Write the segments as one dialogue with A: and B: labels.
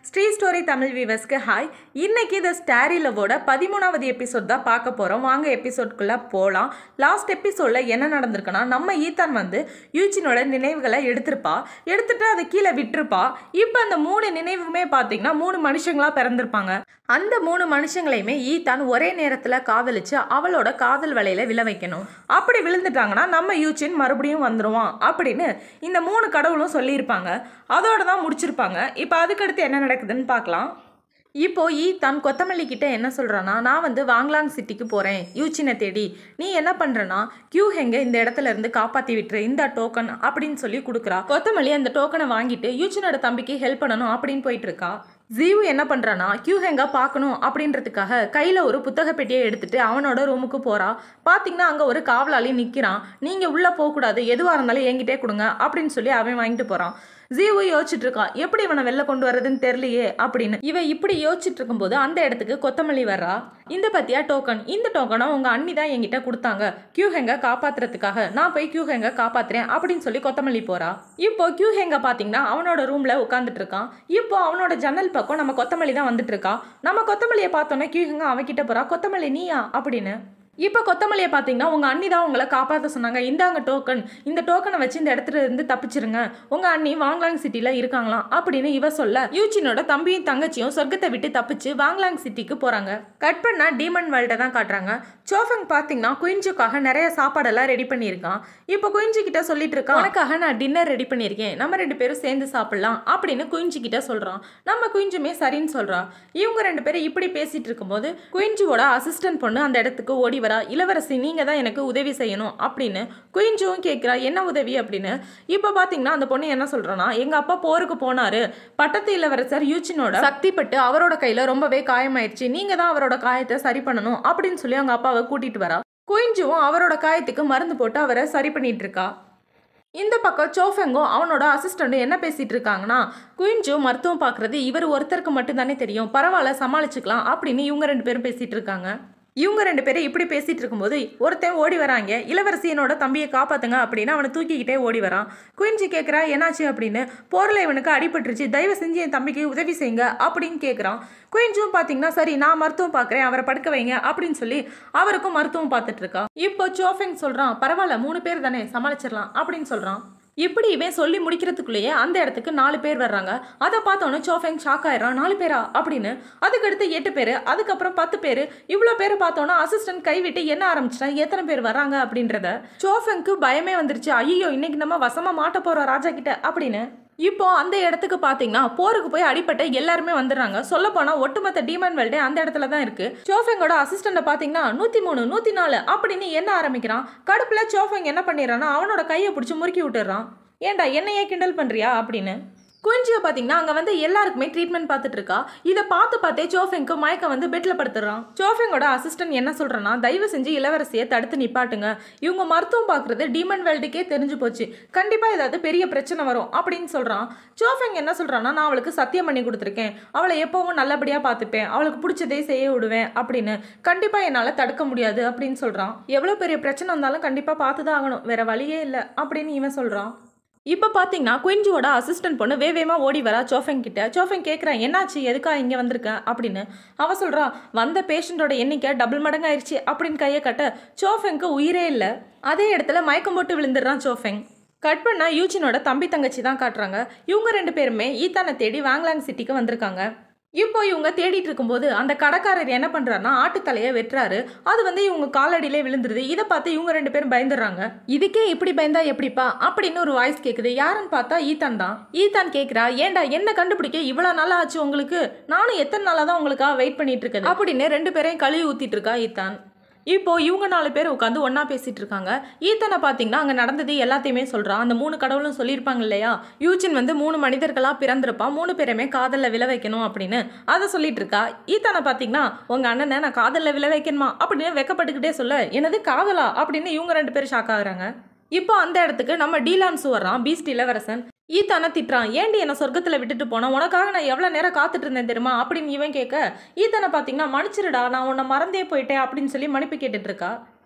A: Sri story Tamil வியூவர்ஸ்க்கு hi இன்னைக்கு இந்த ஸ்டாரி லவோட பதிமூணாவது எபிசோட் தான் பார்க்க போகிறோம் வாங்க எபிசோட்குள்ளே போகலாம் லாஸ்ட் எபிசோடில் என்ன நடந்திருக்குன்னா நம்ம ஈத்தான் வந்து யூச்சினோட நினைவுகளை எடுத்திருப்பா எடுத்துட்டு அதை கீழே விட்டுருப்பா இப்போ அந்த மூணு நினைவுமே பார்த்தீங்கன்னா மூணு மனுஷங்களா பிறந்திருப்பாங்க அந்த மூணு மனுஷங்களையுமே ஈத்தான் ஒரே நேரத்தில் காதலிச்சு அவளோட காதல் வலையில விழ வைக்கணும் அப்படி விழுந்துட்டாங்கன்னா நம்ம யூச்சின் மறுபடியும் வந்துருவான் அப்படின்னு இந்த மூணு கடவுளும் சொல்லியிருப்பாங்க அதோட தான் முடிச்சிருப்பாங்க இப்போ அதுக்கடுத்து என்ன நடக்குதுன்னு பார்க்கலாம் இப்போ ஈ தான் கொத்தமல்லி கிட்ட என்ன சொல்றானா நான் வந்து வாங்லாங் சிட்டிக்கு போறேன் யூச்சினை தேடி நீ என்ன பண்றனா கியூ ஹெங்க இந்த இடத்துல இருந்து காப்பாத்தி விட்டுரு இந்த டோக்கன் அப்படின்னு சொல்லி கொடுக்குறா கொத்தமல்லி அந்த டோக்கனை வாங்கிட்டு யூச்சினோட தம்பிக்கு ஹெல்ப் பண்ணணும் அப்படின்னு போயிட்டு இருக்கா ஜீவு என்ன பண்றானா கியூ ஹெங்கா பார்க்கணும் அப்படின்றதுக்காக கையில ஒரு புத்தக பெட்டியை எடுத்துட்டு அவனோட ரூமுக்கு போறா பாத்தீங்கன்னா அங்க ஒரு காவலாளி நிக்கிறான் நீங்க உள்ள போக கூடாது எதுவா இருந்தாலும் என்கிட்டே கொடுங்க அப்படின்னு சொல்லி அவன் வாங்கிட்டு போறான் ஜீவு யோசிச்சுட்டு இருக்கா எப்படி இவனை வெளில கொண்டு வர்றதுன்னு தெரியலையே அப்படின்னு இவ இப்படி யோசிச்சுட்டு இருக்கும்போது அந்த இடத்துக்கு கொத்தமல்லி வர்றா இந்த பத்தியா டோக்கன் இந்த டோக்கனை உங்க அண்ணி தான் என்கிட்ட கொடுத்தாங்க கியூ ஹெங்க காப்பாத்துறதுக்காக நான் போய் கியூ ஹெங்க காப்பாத்துறேன் அப்படின்னு சொல்லி கொத்தமல்லி போறா இப்போ கியூ ஹெங்க பாத்தீங்கன்னா அவனோட ரூம்ல உட்காந்துட்டு இருக்கான் இப்போ அவனோட ஜன்னல் பக்கம் நம்ம கொத்தமல்லி தான் வந்துட்டு இருக்கா நம்ம கொத்தமல்லியை பார்த்தோன்னே கியூ ஹெங்க அவகிட்ட போறா கொத்தமல்லி நீயா அப்படின்னு இப்போ கொத்தமல்லியை பார்த்தீங்கன்னா உங்கள் அண்ணி தான் உங்களை காப்பாற்ற சொன்னாங்க இந்தாங்க டோக்கன் இந்த டோக்கனை வச்சு இந்த இடத்துல இருந்து தப்பிச்சிருங்க உங்கள் அண்ணி வாங்லாங் சிட்டியில் இருக்காங்களாம் அப்படின்னு இவ சொல்ல யூச்சினோட தம்பியும் தங்கச்சியும் சொர்க்கத்தை விட்டு தப்பிச்சு வாங்லாங் சிட்டிக்கு போகிறாங்க கட் பண்ணா டீமன் வேர்ல்டை தான் காட்டுறாங்க சோஃபங் பார்த்தீங்கன்னா குயின்ஜுக்காக நிறைய சாப்பாடெல்லாம் ரெடி பண்ணியிருக்கான் இப்போ குயின்ஜு கிட்ட சொல்லிட்டு இருக்கான் உனக்காக நான் டின்னர் ரெடி பண்ணியிருக்கேன் நம்ம ரெண்டு பேரும் சேர்ந்து சாப்பிடலாம் அப்படின்னு குயின்ஜு கிட்ட சொல்கிறான் நம்ம குயின்ஜுமே சரின்னு சொல்கிறா இவங்க ரெண்டு பேரும் இப்படி பேசிட்டு இருக்கும்போது குயின்ஜுவோட அசிஸ்டன்ட் பொண்ணு அந்த இடத்துக்கு ஓடி வரா இளவரசி நீங்கள் தான் எனக்கு உதவி செய்யணும் அப்படின்னு குயின்ஜுவும் கேட்குறா என்ன உதவி அப்படின்னு இப்போ பார்த்தீங்கன்னா அந்த பொண்ணு என்ன சொல்கிறோன்னா எங்கள் அப்பா போருக்கு போனாரு பட்டத்து இளவரசர் யூச்சினோட சக்தி பட்டு அவரோட கையில் ரொம்பவே காயமாயிருச்சு நீங்கள் தான் அவரோட காயத்தை சரி பண்ணணும் அப்படின்னு சொல்லி அவங்க அப்பாவை கூட்டிகிட்டு வரா குயின்ஜுவும் அவரோட காயத்துக்கு மருந்து போட்டு அவரை சரி பண்ணிட்டு இருக்கா இந்த பக்கம் சோஃபெங்கும் அவனோட அசிஸ்டண்ட்டும் என்ன பேசிட்டு இருக்காங்கன்னா குயின்ஜு மருத்துவம் பார்க்குறது இவர் ஒருத்தருக்கு மட்டும்தானே தெரியும் பரவாயில்ல சமாளிச்சுக்கலாம் அப்படின்னு இவங்க ரெண்டு பேரும் பேசிட்டு இருக்காங்க இவங்க ரெண்டு பேரும் இப்படி பேசிட்டு இருக்கும்போது ஒருத்தன் ஓடி வராங்க இளவரசி என்னோட தம்பியை காப்பாத்துங்க அப்படின்னு அவனை தூக்கிக்கிட்டே ஓடி வரான் குயின்ஜி கேட்குறா என்னாச்சு அப்படின்னு போரில் இவனுக்கு அடிபட்டுருச்சு தயவு செஞ்சு என் தம்பிக்கு உதவி செய்யுங்க அப்படின்னு கேட்குறான் குயின்ஜும் பார்த்தீங்கன்னா சரி நான் மருத்துவம் பார்க்குறேன் அவரை படுக்க வைங்க அப்படின்னு சொல்லி அவருக்கும் மருத்துவம் பார்த்துட்டு இருக்கா இப்போ சோஃபெங் சொல்கிறான் பரவாயில்ல மூணு பேர் தானே சமாளிச்சிடலாம் அப்படின்னு சொல்கிறான் இப்படி இவன் சொல்லி முடிக்கிறதுக்குள்ளேயே அந்த இடத்துக்கு நாலு பேர் வர்றாங்க அதை பார்த்தோன்னே சோஃபெங் ஷாக் ஆயிடுறான் நாலு பேரா அப்படின்னு அதுக்கடுத்து எட்டு பேர் அதுக்கப்புறம் பத்து பேர் இவ்வளோ பேர் பார்த்தோன்னா அசிஸ்டன்ட் கைவிட்டு என்ன ஆரம்பிச்சிட்டா எத்தனை பேர் வராங்க அப்படின்றத சோஃபெங்க்கு பயமே வந்துருச்சு ஐயோ இன்னைக்கு நம்ம வசமா மாட்ட போறோம் ராஜா கிட்ட அப்படின்னு இப்போ அந்த இடத்துக்கு பார்த்தீங்கன்னா போருக்கு போய் அடிப்பட்ட எல்லாருமே வந்துடுறாங்க சொல்ல போனா ஒட்டுமொத்த டீமன் வெல்டே அந்த இடத்துல தான் இருக்கு சோஃபெங்கோட அசிஸ்டண்ட பார்த்தீங்கன்னா நூத்தி மூணு நூத்தி நாலு அப்படின்னு என்ன ஆரம்பிக்கிறான் கடுப்புல சோஃபெங் என்ன பண்ணிடுறான்னா அவனோட கையை பிடிச்சி முறுக்கி விட்டுறான் ஏன்டா என்னையே கிண்டல் பண்றியா அப்படின்னு குஞ்சியை பார்த்தீங்கன்னா அங்கே வந்து எல்லாருக்குமே ட்ரீட்மெண்ட் பார்த்துட்டு இருக்கா இதை பார்த்து பார்த்தே சோஃபெங்க்கு மயக்கம் வந்து பெட்டில் படுத்துறான் சோஃபெங்கோட அசிஸ்டன்ட் என்ன சொல்கிறேன்னா தயவு செஞ்சு இளவரசியை தடுத்து நிப்பாட்டுங்க இவங்க மருத்துவம் பார்க்குறது டீமன் வேல்டுக்கே தெரிஞ்சு போச்சு கண்டிப்பாக ஏதாவது பெரிய பிரச்சனை வரும் அப்படின்னு சொல்கிறான் சோஃபெங் என்ன சொல்கிறான்னா நான் அவளுக்கு சத்தியம் பண்ணி கொடுத்துருக்கேன் அவளை எப்பவும் நல்லபடியாக பார்த்துப்பேன் அவளுக்கு பிடிச்சதே செய்ய விடுவேன் அப்படின்னு கண்டிப்பாக என்னால் தடுக்க முடியாது அப்படின்னு சொல்கிறான் எவ்வளோ பெரிய பிரச்சனை வந்தாலும் கண்டிப்பாக பார்த்து தான் ஆகணும் வேற வழியே இல்லை அப்படின்னு இவன் சொல்கிறான் இப்போ பார்த்தீங்கன்னா குயின்ஜுவோட அசிஸ்டன்ட் பொண்ணு வேவேமா ஓடி வரா சோஃபெங் கிட்ட சோஃபெங் கேட்குறான் என்னாச்சு எதுக்கா இங்கே வந்திருக்க அப்படின்னு அவ சொல்கிறா வந்த பேஷண்ட்டோட எண்ணிக்கை டபுள் மடங்காயிருச்சு அப்படின்னு கையை கட்ட சோஃபெங்க்கு உயிரே இல்லை அதே இடத்துல மயக்கம் போட்டு விழுந்துடுறான் சோஃபெங் கட் பண்ணா யூச்சினோட தம்பி தங்கச்சி தான் காட்டுறாங்க இவங்க ரெண்டு பேருமே ஈத்தானை தேடி வாங்லாங் சிட்டிக்கு வந்திருக்காங்க இப்போ இவங்க தேடிட்டு இருக்கும்போது அந்த கடைக்காரர் என்ன பண்றாருன்னா ஆட்டுத்தலையை வெட்டுறாரு அது வந்து இவங்க காலடியிலே விழுந்துருது இதை பார்த்து இவங்க ரெண்டு பேரும் பயந்துடுறாங்க இதுக்கே இப்படி பயந்தா எப்படிப்பா அப்படின்னு ஒரு வாய்ஸ் கேக்குது யாருன்னு பார்த்தா ஈத்தான் தான் ஈத்தான் கேக்குறா ஏன்டா என்ன கண்டுபிடிக்க இவ்வளவு நாளா ஆச்சு உங்களுக்கு நானும் எத்தனை நாளா தான் உங்களுக்காக வெயிட் பண்ணிட்டு இருக்குது அப்படின்னு ரெண்டு பேரையும் கழுவி ஊத்திட்டு இருக்கா ஈத்தான் இப்போ இவங்க நாலு பேர் உட்காந்து ஒன்றா பேசிட்டு இருக்காங்க ஈத்தனை பார்த்தீங்கன்னா அங்கே நடந்தது எல்லாத்தையுமே சொல்கிறான் அந்த மூணு கடவுளும் சொல்லியிருப்பாங்க இல்லையா யூச்சின் வந்து மூணு மனிதர்களாக பிறந்திருப்பான் மூணு பேருமே காதலில் விழ வைக்கணும் அப்படின்னு அதை சொல்லிட்டு இருக்கா ஈத்தனை பார்த்தீங்கன்னா உங்கள் அண்ணனை நான் காதலில் விழ வைக்கணுமா அப்படின்னு வெக்கப்பட்டுக்கிட்டே சொல்ல எனது காதலா அப்படின்னு இவங்க ரெண்டு பேரும் ஷாக் ஆகுறாங்க இப்போ அந்த இடத்துக்கு நம்ம டீலான்ஸு வர்றான் பீஸ்ட் இளவரசன் ஈத்தான திட்டுறான் ஏண்டி என்ன சொர்க்கத்தில் விட்டுட்டு போனா உனக்காக நான் எவ்வளோ நேரம் காத்துட்டு இருந்தேன் தெரியுமா அப்படின்னு இவன் கேட்க ஈத்தானை பார்த்தீங்கன்னா மன்னிச்சிருடா நான் உன்னை மறந்தே போயிட்டேன் அப்படின்னு சொல்லி மன்னிப்பு கேட்டுட்டு இருக்கா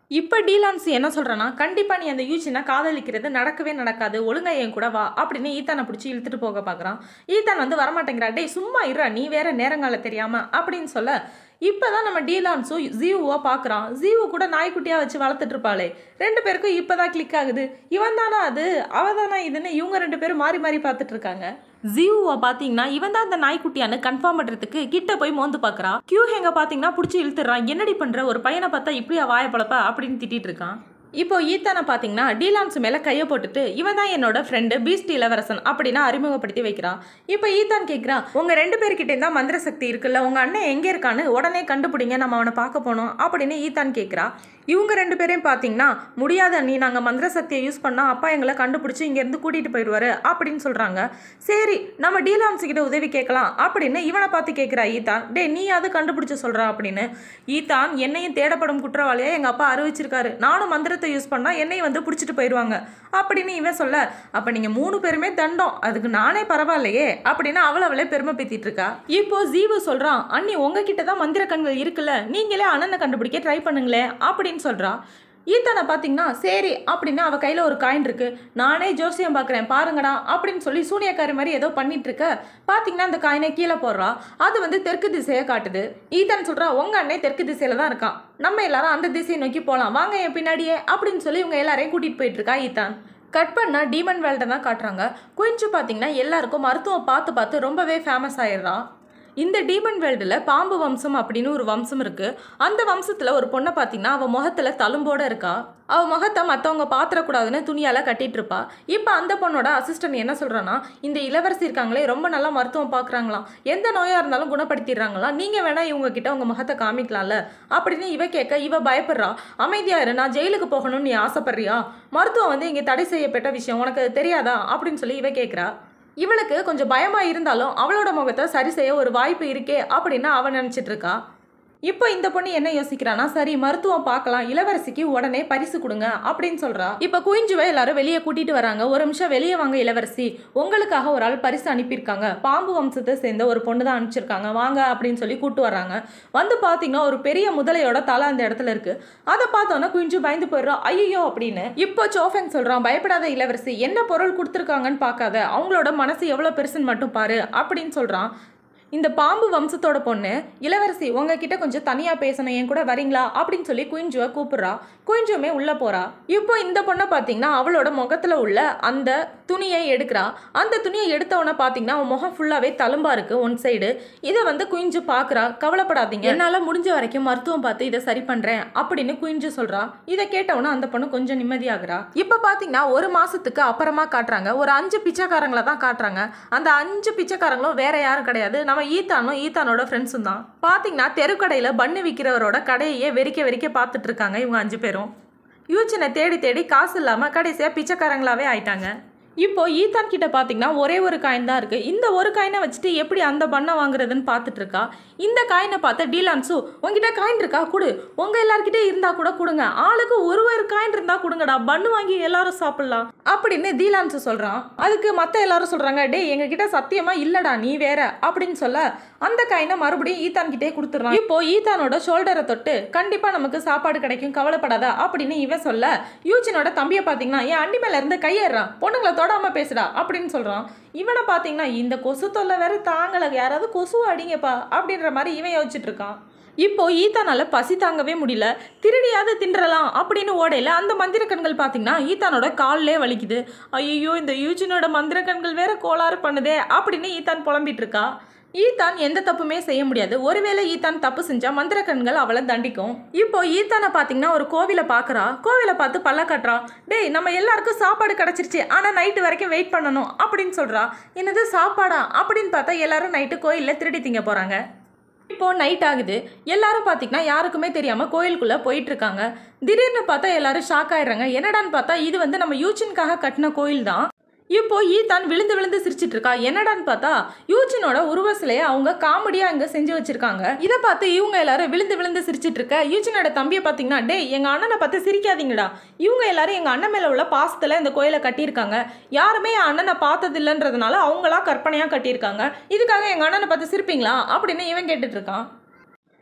A: இப்போ டீலான்ஸ் என்ன சொல்கிறேன்னா கண்டிப்பாக நீ அந்த யூஜினை காதலிக்கிறது நடக்கவே நடக்காது ஒழுங்கா என் கூட வா அப்படின்னு ஈத்தானை பிடிச்சி இழுத்துட்டு போக பார்க்குறான் ஈத்தான் வந்து வரமாட்டேங்கிறா டேய் சும்மா இருடா நீ வேற நேரங்கால தெரியாம அப்படின்னு சொல்ல இப்போ தான் நம்ம டீலான்ஸும் ஜீவுவா பார்க்குறான் ஜீவு கூட நாய்க்குட்டியாக வச்சு வளர்த்துட்டு இருப்பாளே ரெண்டு பேருக்கும் இப்போ தான் கிளிக் ஆகுது இவன் தானா அது அவ தானா இதுன்னு இவங்க ரெண்டு பேரும் மாறி மாறி பார்த்துட்டு இருக்காங்க ஜீவுவை பார்த்தீங்கன்னா இவன் தான் அந்த நாய்க்குட்டியான்னு கன்ஃபார்ம் பண்ணுறதுக்கு கிட்ட போய் மோந்து பார்க்குறா கியூ ஹெங்க பார்த்தீங்கன்னா பிடிச்சி இழுத்துறான் என்னடி பண்ணுற ஒரு பையனை பார்த்தா இப்படியா வாய பழப்ப அப்படின்னு திட்டிட்டு இருக்கான் இப்போ ஈத்தானை பார்த்தீங்கன்னா டீலான்ஸ் மேலே கையை போட்டுட்டு இவன் தான் என்னோட ஃப்ரெண்டு பீஸ்ட் இளவரசன் அப்படின்னு அறிமுகப்படுத்தி வைக்கிறான் இப்போ ஈத்தான் கேட்குறான் உங்கள் ரெண்டு பேர்கிட்ட தான் மந்திர சக்தி இருக்குல்ல உங்கள் அண்ணன் எங்கே இருக்கான்னு உடனே கண்டுபிடிங்க நம்ம அவனை பார்க்க போனோம் அப்படின்னு ஈத்தான் கேட்குறா இவங்க ரெண்டு பேரையும் பார்த்தீங்கன்னா முடியாத நீ நாங்கள் மந்திர சக்தியை யூஸ் பண்ணால் அப்பா எங்களை கண்டுபிடிச்சி இங்கேருந்து கூட்டிகிட்டு போயிடுவாரு அப்படின்னு சொல்கிறாங்க சரி நம்ம டீலான்ஸ் கிட்ட உதவி கேட்கலாம் அப்படின்னு இவனை பார்த்து கேட்குறா ஈத்தான் டே நீ அது கண்டுபிடிச்சு சொல்கிறா அப்படின்னு ஈத்தான் என்னையும் தேடப்படும் குற்றவாளியாக எங்கள் அப்பா அறிவிச்சிருக்காரு நானும் மந்திரத்தை யூஸ் பண்ணால் என்னையும் வந்து பிடிச்சிட்டு போயிடுவாங்க அப்படின்னு இவன் சொல்ல அப்போ நீங்கள் மூணு பேருமே தண்டம் அதுக்கு நானே பரவாயில்லையே அப்படின்னு அவளை அவளே பெருமை பேத்திட்டு இருக்கா இப்போ ஜீவு சொல்கிறான் அண்ணி உங்ககிட்ட தான் மந்திர கண்கள் இருக்குல்ல நீங்களே அண்ணனை கண்டுபிடிக்க ட்ரை பண்ணுங்களேன் அப்படின்னு சொல்கிறா ஈத்தானை பார்த்தீங்கன்னா சரி அப்படின்னு அவள் கையில் ஒரு காயின் இருக்கு நானே ஜோசியம் பார்க்குறேன் பாருங்கடா அப்படின்னு சொல்லி சூனியக்காரி மாதிரி ஏதோ பண்ணிட்டு இருக்க பார்த்தீங்கன்னா அந்த காயினை கீழே போடுறா அது வந்து தெற்கு திசையை காட்டுது ஈத்தான் சொல்கிறா உங்கள் அண்ணே தெற்கு திசையில் தான் இருக்கான் நம்ம எல்லாரும் அந்த திசையை நோக்கி போகலாம் வாங்க என் பின்னாடியே அப்படின்னு சொல்லி இவங்க எல்லாரையும் கூட்டிகிட்டு போயிட்டு இருக்கா ஈத்தான் கட் பண்ணால் டீமன் வேல்ட்டை தான் காட்டுறாங்க குயின்ச்சு பார்த்தீங்கன்னா எல்லாருக்கும் மருத்துவம் பார்த்து பார்த்து ரொம்பவே ஃபேமஸ் ஆயிடுறான் இந்த டீமன் வேர்ல்டில் பாம்பு வம்சம் அப்படின்னு ஒரு வம்சம் இருக்குது அந்த வம்சத்தில் ஒரு பொண்ணை பார்த்தீங்கன்னா அவள் முகத்தில் தழும்போட இருக்கா அவள் முகத்தை மற்றவங்க பாத்திரக்கூடாதுன்னு துணியால் கட்டிட்டு இருப்பா இப்போ அந்த பொண்ணோட அசிஸ்டன்ட் என்ன சொல்கிறான்னா இந்த இளவரசி இருக்காங்களே ரொம்ப நல்லா மருத்துவம் பார்க்குறாங்களாம் எந்த நோயாக இருந்தாலும் குணப்படுத்திடுறாங்களாம் நீங்கள் வேணால் இவங்க கிட்ட உங்கள் முகத்தை காமிக்கலாம்ல அப்படின்னு இவ கேட்க இவ பயப்படுறா அமைதியா இரு நான் ஜெயிலுக்கு போகணும்னு நீ ஆசைப்படுறியா மருத்துவம் வந்து இங்கே தடை செய்யப்பட்ட விஷயம் உனக்கு அது தெரியாதா அப்படின்னு சொல்லி இவ கேட்குறா இவளுக்கு கொஞ்சம் பயமா இருந்தாலும் அவளோட முகத்தை சரி செய்ய ஒரு வாய்ப்பு இருக்கே அப்படின்னு அவன் நினைச்சிட்டு இருக்கா இப்போ இந்த பொண்ணு என்ன யோசிக்கிறானா சரி மருத்துவம் பார்க்கலாம் இளவரசிக்கு உடனே பரிசு கொடுங்க அப்படின்னு சொல்றா இப்போ குயிஞ்சுவை எல்லாரும் வெளியே கூட்டிட்டு வராங்க ஒரு நிமிஷம் வெளியே வாங்க இளவரசி உங்களுக்காக ஒரு ஆள் பரிசு அனுப்பியிருக்காங்க பாம்பு வம்சத்தை சேர்ந்த ஒரு பொண்ணு தான் அனுப்பிச்சிருக்காங்க வாங்க அப்படின்னு சொல்லி கூட்டு வராங்க வந்து பார்த்தீங்கன்னா ஒரு பெரிய முதலையோட தலை அந்த இடத்துல இருக்கு அதை பார்த்தோன்னா குயிஞ்சு பயந்து போயிடுறா ஐயோ அப்படின்னு இப்போ சோஃபெங் சொல்றான் பயப்படாத இளவரசி என்ன பொருள் கொடுத்துருக்காங்கன்னு பார்க்காத அவங்களோட மனசு எவ்வளோ பெருசுன்னு மட்டும் பாரு அப்படின்னு சொல்றான் இந்த பாம்பு வம்சத்தோட பொண்ணு இளவரசி உங்ககிட்ட கொஞ்சம் தனியா பேசணும் என் கூட வரீங்களா அப்படின்னு சொல்லி குயிஞ்சுவை கூப்பிடுறா குயிஞ்சுமே உள்ள போறா இப்போ இந்த பொண்ணை பார்த்தீங்கன்னா அவளோட முகத்துல உள்ள அந்த துணியை எடுக்கிறா அந்த துணியை எடுத்தவொன்னே பார்த்தீங்கன்னா அவன் முகம் ஃபுல்லாவே தழும்பா இருக்கு ஒன் சைடு இதை வந்து குயிஞ்சு பார்க்குறா கவலைப்படாதீங்க என்னால் முடிஞ்ச வரைக்கும் மருத்துவம் பார்த்து இதை சரி பண்றேன் அப்படின்னு குயிஞ்சு சொல்றா இதை கேட்டவொன்னே அந்த பொண்ணு கொஞ்சம் நிம்மதியாகிறா இப்போ பார்த்தீங்கன்னா ஒரு மாசத்துக்கு அப்புறமா காட்டுறாங்க ஒரு அஞ்சு பிச்சைக்காரங்களை தான் காட்டுறாங்க அந்த அஞ்சு பிச்சைக்காரங்களும் வேற யாரும் கிடையாது நம்ம ஈத்தானும் ஈத்தானோட ஃப்ரெண்ட்ஸும் தான் பார்த்தீங்கன்னா தெருக்கடையில் பண்ணு விற்கிறவரோட கடையே வெறிக்க வெறிக்க பார்த்துட்டு இருக்காங்க இவங்க அஞ்சு பேரும் யூச்சினை தேடி தேடி காசு இல்லாமல் கடைசியாக பிச்சைக்காரங்களாவே ஆயிட்டாங்க இப்போ ஈத்தான் கிட்ட பார்த்தீங்கன்னா ஒரே ஒரு காயின் தான் இருக்கு இந்த ஒரு காயினை வச்சுட்டு எப்படி அந்த பண்ணை வாங்குறதுன்னு பார்த்துட்டு இருக்கா இந்த காயினை பார்த்த டீலான்ஸு உங்ககிட்ட காயின் இருக்கா கொடு உங்க எல்லார்கிட்ட இருந்தா கூட கொடுங்க ஆளுக்கு ஒரு ஒரு காயின் இருந்தா கொடுங்கடா பண்ணு வாங்கி எல்லாரும் சாப்பிடலாம் அப்படின்னு டீலான்ஸு சொல்றான் அதுக்கு மற்ற எல்லாரும் சொல்றாங்க டேய் எங்க கிட்ட சத்தியமா இல்லடா நீ வேற அப்படின்னு சொல்ல அந்த காயினை மறுபடியும் ஈத்தான் கிட்டே கொடுத்துட்றான் இப்போ ஈத்தானோட ஷோல்டரை தொட்டு கண்டிப்பா நமக்கு சாப்பாடு கிடைக்கும் கவலைப்படாத அப்படின்னு இவன் சொல்ல யூஜினோட தம்பியை பார்த்தீங்கன்னா என் அண்டி மேல இருந்து கையேறான் பொண்ணுங்களை தொடாம பேசுடா அப்படின்னு சொல்றான் இவனை பார்த்தீங்கன்னா இந்த கொசு தொல்லை வேற தாங்கல யாராவது கொசு அடிங்கப்பா அப்படின்ற மாதிரி இவன் யோசிச்சுட்டு இருக்கான் இப்போ ஈத்தானால பசி தாங்கவே முடியல திருடியாவது தின்றலாம் அப்படின்னு ஓடையில அந்த மந்திர கண்கள் பார்த்தீங்கன்னா ஈத்தானோட கால்லே வலிக்குது ஐயோ இந்த யூஜினோட மந்திர கண்கள் வேற கோளாறு பண்ணுதே அப்படின்னு ஈத்தான் புலம்பிட்டு இருக்கா ஈத்தான் எந்த தப்புமே செய்ய முடியாது ஒருவேளை ஈத்தான் தப்பு செஞ்சா மந்திர கண்கள் அவளை தண்டிக்கும் இப்போ ஈத்தானை பார்த்தீங்கன்னா ஒரு கோவிலை பார்க்கறா கோவிலை பார்த்து பல்ல கட்டுறா டேய் நம்ம எல்லாருக்கும் சாப்பாடு கிடைச்சிருச்சு ஆனால் நைட்டு வரைக்கும் வெயிட் பண்ணணும் அப்படின்னு சொல்றா என்னது சாப்பாடா அப்படின்னு பார்த்தா எல்லாரும் நைட்டு கோயிலில் திருடி திங்க போறாங்க இப்போ நைட் ஆகுது எல்லாரும் பார்த்தீங்கன்னா யாருக்குமே தெரியாமல் கோயிலுக்குள்ளே போயிட்டு இருக்காங்க திடீர்னு பார்த்தா எல்லாரும் ஷாக் ஆயிடுறாங்க என்னடான்னு பார்த்தா இது வந்து நம்ம யூச்சின்காக கட்டின கோயில் தான் இப்போ ஈத்தான் விழுந்து விழுந்து சிரிச்சிட்டு இருக்கா என்னடான்னு பார்த்தா யூஜினோட உருவ சிலையை அவங்க காமெடியா இங்க செஞ்சு வச்சிருக்காங்க இதை பார்த்து இவங்க எல்லாரும் விழுந்து விழுந்து சிரிச்சிட்டு இருக்க யூஜினோட தம்பியை பார்த்தீங்கன்னா டேய் எங்க அண்ணனை பார்த்து சிரிக்காதீங்கடா இவங்க எல்லாரும் எங்க அண்ணன் மேல உள்ள பாசத்துல இந்த கோயிலை கட்டியிருக்காங்க யாருமே என் அண்ணனை பார்த்தது இல்லைன்றதுனால அவங்களா கற்பனையா கட்டியிருக்காங்க இதுக்காக எங்க அண்ணனை பார்த்து சிரிப்பீங்களா அப்படின்னு இவன் கேட்டுட்டு இருக்கான்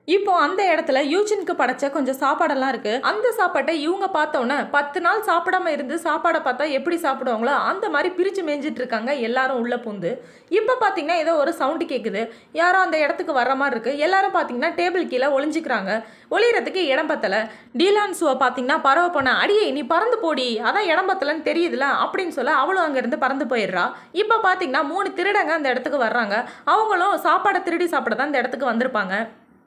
A: இப்போ அந்த இடத்துல யூஜினுக்கு படைச்ச கொஞ்சம் சாப்பாடெல்லாம் இருக்கு அந்த சாப்பாட்டை இவங்க பார்த்தோன்னே பத்து நாள் சாப்பிடாம இருந்து சாப்பாடை பார்த்தா எப்படி சாப்பிடுவாங்களோ அந்த மாதிரி பிரிச்சு மேய்ஞ்சிட்டு இருக்காங்க எல்லாரும் உள்ள பூந்து இப்போ பார்த்தீங்கன்னா ஏதோ ஒரு சவுண்டு கேட்குது யாரோ அந்த இடத்துக்கு வர்ற மாதிரி இருக்கு எல்லாரும் பார்த்தீங்கன்னா டேபிள் கீழே ஒளிஞ்சிக்கிறாங்க ஒளியறதுக்கு இடம் பத்தல டீலான்ஸுவை பார்த்தீங்கன்னா பறவை போன அடியே நீ பறந்து போடி அதான் இடம் பத்தலன்னு தெரியுதுல அப்படின்னு சொல்ல அவளும் அங்கேருந்து பறந்து போயிடுறா இப்போ பார்த்தீங்கன்னா மூணு திருடங்க அந்த இடத்துக்கு வர்றாங்க அவங்களும் சாப்பாடை திருடி சாப்பிட தான் இந்த இடத்துக்கு வந்திருப்பாங்க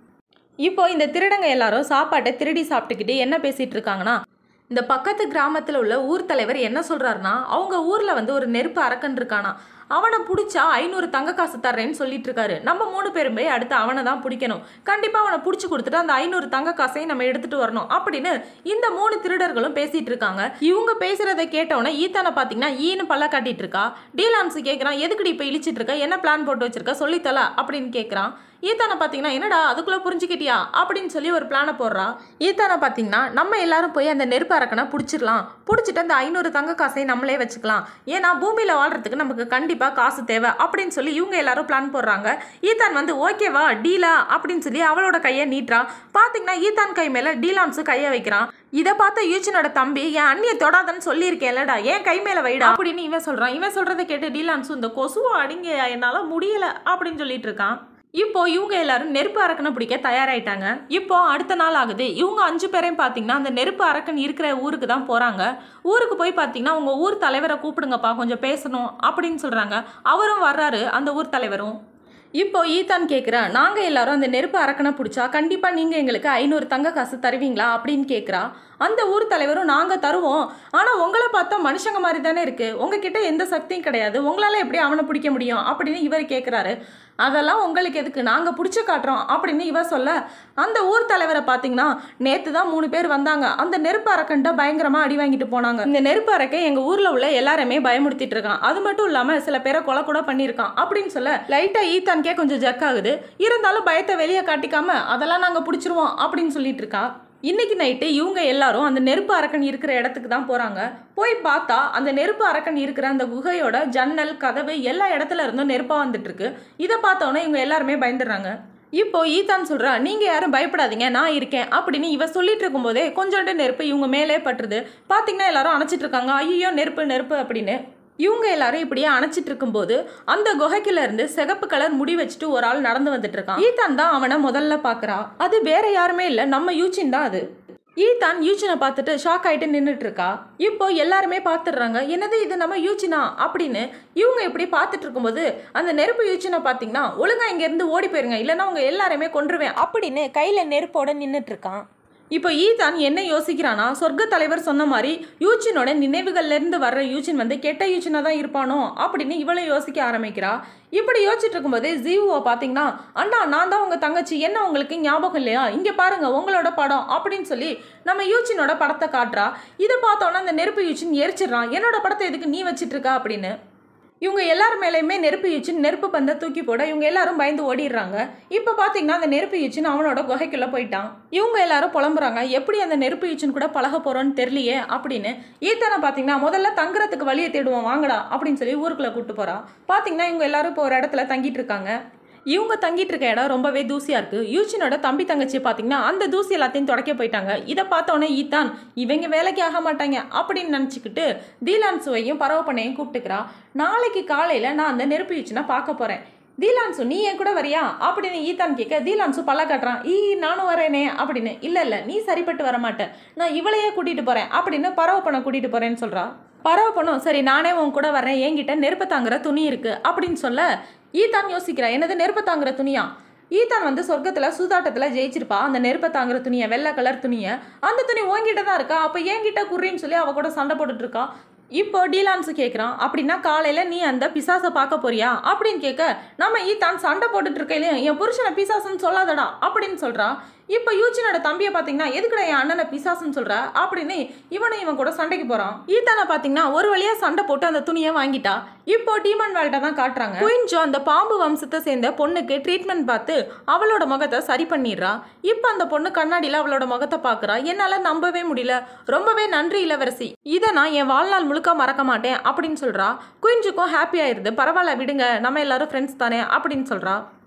A: இப்போ இந்த திருடங்க எல்லாரும் சாப்பாட்டை திருடி சாப்பிட்டுக்கிட்டு என்ன பேசிட்டு இருக்காங்கன்னா இந்த பக்கத்து கிராமத்தில் உள்ள ஊர் தலைவர் என்ன சொல்றாருன்னா அவங்க ஊர்ல வந்து ஒரு நெருப்பு அரக்கன் இருக்கானா அவனை பிடிச்சா ஐநூறு தங்க காசு தர்றேன்னு சொல்லிட்டு இருக்காரு நம்ம மூணு பேரும் போய் அடுத்து அவனை தான் பிடிக்கணும் கண்டிப்பா அவனை பிடிச்சி கொடுத்துட்டு அந்த ஐநூறு தங்க காசையும் நம்ம எடுத்துட்டு வரணும் அப்படின்னு இந்த மூணு திருடர்களும் பேசிட்டு இருக்காங்க இவங்க பேசுறதை கேட்டவொடனே ஈத்தானை பாத்தீங்கன்னா ஈன்னு பல்ல காட்டிட்டு இருக்கா டீலான்ஸ் கேட்கறான் எதுக்குடி இப்போ இழிச்சிட்டு இருக்க என்ன பிளான் போட்டு வச்சிருக்க சொல்லித்தல அப்படின்னு கேட்கறான் ஈத்தானை பார்த்தீங்கன்னா என்னடா அதுக்குள்ளே புரிஞ்சுக்கிட்டியா அப்படின்னு சொல்லி ஒரு பிளானை போடுறா ஈத்தானை பார்த்தீங்கன்னா நம்ம எல்லாரும் போய் அந்த நெருப்பு அரக்கனை பிடிச்சிடலாம் பிடிச்சிட்டு அந்த ஐநூறு தங்க காசை நம்மளே வச்சுக்கலாம் ஏன்னா பூமியில் வாழ்றதுக்கு நமக்கு கண்டிப்பாக காசு தேவை அப்படின்னு சொல்லி இவங்க எல்லாரும் பிளான் போடுறாங்க ஈத்தான் வந்து ஓகேவா டீலா அப்படின்னு சொல்லி அவளோட கையை நீட்டுறா பார்த்தீங்கன்னா ஈத்தான் கை மேலே டீலான்ஸும் கையை வைக்கிறான் இதை பார்த்த யூச்சனோட தம்பி என் அண்ணியை தொடாதன்னு சொல்லியிருக்கேன்லடா ஏன் கை மேலே வைடா அப்படின்னு இவன் சொல்கிறான் இவன் சொல்கிறத கேட்டு டீலான்ஸும் இந்த கொசுவை அடிங்க என்னால் முடியல அப்படின்னு சொல்லிட்டு இருக்கான் இப்போ இவங்க எல்லாரும் நெருப்பு அரக்கனை பிடிக்க தயாராயிட்டாங்க இப்போ அடுத்த நாள் ஆகுது இவங்க அஞ்சு பேரையும் பார்த்தீங்கன்னா அந்த நெருப்பு அரக்கன் இருக்கிற ஊருக்கு தான் போகிறாங்க ஊருக்கு போய் பார்த்தீங்கன்னா உங்க ஊர் தலைவரை கூப்பிடுங்கப்பா கொஞ்சம் பேசணும் அப்படின்னு சொல்கிறாங்க அவரும் வர்றாரு அந்த ஊர் தலைவரும் இப்போ ஈத்தான் கேட்குறா நாங்கள் எல்லாரும் அந்த நெருப்பு அரக்கனை பிடிச்சா கண்டிப்பாக நீங்கள் எங்களுக்கு ஐநூறு தங்க காசு தருவீங்களா அப்படின்னு கேட்குறா அந்த ஊர் தலைவரும் நாங்கள் தருவோம் ஆனால் உங்களை பார்த்தா மனுஷங்க மாதிரி தானே இருக்குது உங்ககிட்ட எந்த சக்தியும் கிடையாது உங்களால் எப்படி அவனை பிடிக்க முடியும் அப்படின்னு இவர் கேட்குறாரு அதெல்லாம் உங்களுக்கு எதுக்கு நாங்கள் பிடிச்சி காட்டுறோம் அப்படின்னு இவ சொல்ல அந்த ஊர் தலைவரை பார்த்தீங்கன்னா நேற்று தான் மூணு பேர் வந்தாங்க அந்த நெருப்பு அரக்கன்ட்ட பயங்கரமாக அடி வாங்கிட்டு போனாங்க இந்த நெருப்பு அரக்கன் எங்கள் ஊரில் உள்ள எல்லாருமே பயமுடுத்திட்டு இருக்கான் அது மட்டும் இல்லாமல் சில பேரை கொலை கூட பண்ணியிருக்கான் அப்படின்னு சொல்ல லைட்டாக ஈத்தான்கே கொஞ்சம் ஜக் ஆகுது இருந்தாலும் பயத்தை வெளியே காட்டிக்காம அதெல்லாம் நாங்கள் பிடிச்சிருவோம் அப்படின்னு சொல்லிட்டு இருக்கா இன்னைக்கு நைட்டு இவங்க எல்லாரும் அந்த நெருப்பு அரக்கன் இருக்கிற இடத்துக்கு தான் போறாங்க போய் பார்த்தா அந்த நெருப்பு அரக்கன் இருக்கிற அந்த குகையோட ஜன்னல் கதவு எல்லா இடத்துல இருந்தும் நெருப்பா வந்துட்டு இருக்கு இதை பார்த்தோன்னே இவங்க எல்லாருமே பயந்துடுறாங்க இப்போ ஈத்தான் சொல்றா நீங்க யாரும் பயப்படாதீங்க நான் இருக்கேன் அப்படின்னு இவ சொல்லிட்டு இருக்கும்போதே கொஞ்சோண்டு நெருப்பு இவங்க மேலே பட்டுருது பாத்தீங்கன்னா எல்லாரும் அணைச்சிட்டு இருக்காங்க ஐயோ நெருப்பு நெருப்பு அப்படின்னு இவங்க எல்லாரும் இப்படியே அணைச்சிட்டு இருக்கும்போது அந்த குகைக்குள்ள இருந்து சிகப்பு கலர் முடி வச்சுட்டு ஒரு ஆள் நடந்து வந்துட்டு இருக்கான் ஈத்தான் தான் அவனை முதல்ல பாக்குறா அது வேற யாருமே இல்ல நம்ம யூச்சின் தான் அது ஈத்தான் யூச்சினை பார்த்துட்டு ஷாக் ஆயிட்டு நின்றுட்டு இருக்கா இப்போ எல்லாருமே பார்த்துடுறாங்க என்னது இது நம்ம யூச்சினா அப்படின்னு இவங்க இப்படி பார்த்துட்டு இருக்கும்போது அந்த நெருப்பு யூச்சினை பார்த்தீங்கன்னா ஒழுங்கா இங்க இருந்து ஓடி போயிருங்க இல்லைன்னா உங்க எல்லாருமே கொன்றுவேன் அப்படின்னு கையில நெருப்போட நின்றுட்டு இருக்கான் இப்போ ஈதான் என்ன யோசிக்கிறானா சொர்க்க தலைவர் சொன்ன மாதிரி யூச்சினோட நினைவுகள்ல இருந்து வர்ற யூச்சின் வந்து கெட்ட யூச்சினா தான் இருப்பானோ அப்படின்னு இவளை யோசிக்க ஆரம்பிக்கிறா இப்படி யோசிச்சுட்டு இருக்கும்போது ஜீவுவை பார்த்தீங்கன்னா அண்ணா நான் தான் உங்க தங்கச்சி என்ன உங்களுக்கு ஞாபகம் இல்லையா இங்க பாருங்க உங்களோட படம் அப்படின்னு சொல்லி நம்ம யூச்சினோட படத்தை காட்டுறா இதை பார்த்தோன்னா அந்த நெருப்பு யூச்சின் எரிச்சிடுறான் என்னோட படத்தை எதுக்கு நீ வச்சிட்டு இருக்கா அப்படின்னு இவங்க எல்லார் மேலேயுமே நெருப்பு ஈச்சின் நெருப்பு பந்தை தூக்கி போட இவங்க எல்லாரும் பயந்து ஓடிடுறாங்க இப்போ பார்த்தீங்கன்னா அந்த நெருப்பு ஈச்சின் அவனோட குகைக்குள்ள போயிட்டான் இவங்க எல்லாரும் புலம்புறாங்க எப்படி அந்த நெருப்பு ஈச்சின் கூட பழக போறோன்னு தெரியலையே அப்படின்னு ஈத்தனை பார்த்தீங்கன்னா முதல்ல தங்குறதுக்கு வழியை தேடுவோம் வாங்கடா அப்படின்னு சொல்லி ஊருக்குள்ள கூட்டு போறா பார்த்தீங்கன்னா இவங்க எல்லாரும் இப்போ ஒரு இடத்துல தங்கிட்டு இருக்காங்க இவங்க தங்கிட்டு இருக்க இடம் ரொம்பவே தூசியா இருக்கு யூச்சினோட தம்பி தங்கச்சி பார்த்தீங்கன்னா அந்த தூசி எல்லாத்தையும் தொடக்க போயிட்டாங்க இதை பார்த்தோன்னே ஈத்தான் இவங்க வேலைக்கு ஆக மாட்டாங்க அப்படின்னு நினச்சிக்கிட்டு தீலான்சுவையும் பரவப்பனையும் கூப்பிட்டுக்கிறா நாளைக்கு காலையில் நான் அந்த நெருப்பு யூச்சினை பார்க்க போகிறேன் தீலான்சு நீ என் கூட வரியா அப்படின்னு ஈத்தான் கேட்க தீலான்சு பல்ல காட்டுறான் ஈ நானும் வரேனே அப்படின்னு இல்லை இல்லை நீ சரிப்பட்டு வர மாட்டேன் நான் இவளையே கூட்டிகிட்டு போகிறேன் அப்படின்னு பரவப்பனை கூட்டிகிட்டு போகிறேன்னு சொல்கிறா பரவப்பனும் சரி நானே உன் கூட வரேன் என்கிட்ட நெருப்பு தாங்குற துணி இருக்கு அப்படின்னு சொல்ல ஈத்தான் யோசிக்கிறா என்னது நெருப்பு தாங்குற துணியா ஈத்தான் வந்து சொர்க்கத்தில் சூதாட்டத்தில் ஜெயிச்சிருப்பா அந்த நெருப்பை தாங்குற துணியை வெள்ளை கலர் துணியை அந்த துணி உன்கிட்ட தான் இருக்கா அப்போ என்கிட்ட குர்ரின்னு சொல்லி அவ கூட சண்டை போட்டுட்டு இருக்கா இப்போ டீலான்ஸ் கேட்குறான் அப்படின்னா காலையில் நீ அந்த பிசாசை பார்க்க போறியா அப்படின்னு கேட்க நம்ம ஈத்தான் சண்டை போட்டுட்டு இருக்கையிலே என் புருஷனை பிசாசுன்னு சொல்லாதடா அப்படின்னு சொல்றா இப்போ யூச்சினோட தம்பியை பார்த்தீங்கன்னா எதுக்குடா என் அண்ணனை பிசாசுன்னு சொல்ற அப்படின்னு இவனும் இவன் கூட சண்டைக்கு போறான் ஈத்தானை பார்த்தீங்கன்னா ஒரு வழியா சண்டை போட்டு அந்த துணியை வாங்கிட்டா இப்போ டீமன் வேல்ட்ட தான் காட்டுறாங்க குயின்ஜோ அந்த பாம்பு வம்சத்தை சேர்ந்த பொண்ணுக்கு ட்ரீட்மெண்ட் பார்த்து அவளோட முகத்தை சரி பண்ணிடுறா இப்போ அந்த பொண்ணு கண்ணாடியில் அவளோட முகத்தை பார்க்குறா என்னால் நம்பவே முடியல ரொம்பவே நன்றி இளவரசி இதை நான் என் வாழ்நாள் முழுக்க மறக்க மாட்டேன் அப்படின்னு சொல்றா குயின்ஜுக்கும் ஹாப்பி ஆயிருது பரவாயில்ல விடுங்க நம்ம எல்லாரும் ஃப்ரெண்ட்ஸ் தானே அப்படின்னு சொல்றா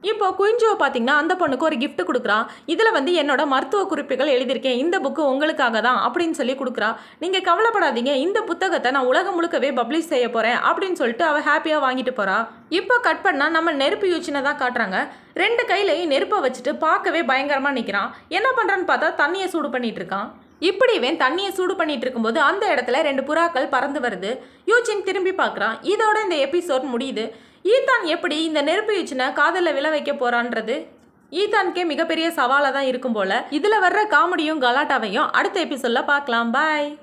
A: இப்போ குயின்ஜோ பார்த்தீங்கன்னா அந்த பொண்ணுக்கு ஒரு gift கொடுக்குறான் இதில் வந்து என்னோட மருத்துவ குறிப்புகள் எழுதியிருக்கேன் இந்த புக்கு உங்களுக்காக தான் அப்படின்னு சொல்லி கொடுக்குறா நீங்கள் கவலைப்படாதீங்க இந்த புத்தகத்தை நான் உலகம் முழுக்கவே பப்ளிஷ் செய்ய போகிறேன் அப்படின்னு சொல்லிட்டு அவள் ஹாப்பியாக வாங்கிட்டு போகிறா இப்போ கட் பண்ணால் நம்ம நெருப்பு யூச்சினை தான் காட்டுறாங்க ரெண்டு கையிலையும் நெருப்பை வச்சுட்டு பார்க்கவே பயங்கரமாக நிற்கிறான் என்ன பண்ணுறான்னு பார்த்தா தண்ணியை சூடு பண்ணிட்டு இருக்கான் இப்படி இவன் தண்ணியை சூடு பண்ணிட்டு இருக்கும்போது அந்த இடத்துல ரெண்டு புறாக்கள் பறந்து வருது யூச்சின் திரும்பி பார்க்குறான் இதோட இந்த எபிசோட் முடியுது ஈத்தான் எப்படி இந்த நெருப்பு யூச்சினை காதலில் விழ வைக்க போறான்றது ஈத்தானுக்கே மிகப்பெரிய சவாலாக தான் இருக்கும் போல இதில் வர்ற காமெடியும் கலாட்டாவையும் அடுத்த எபிசோடில் பார்க்கலாம் பாய்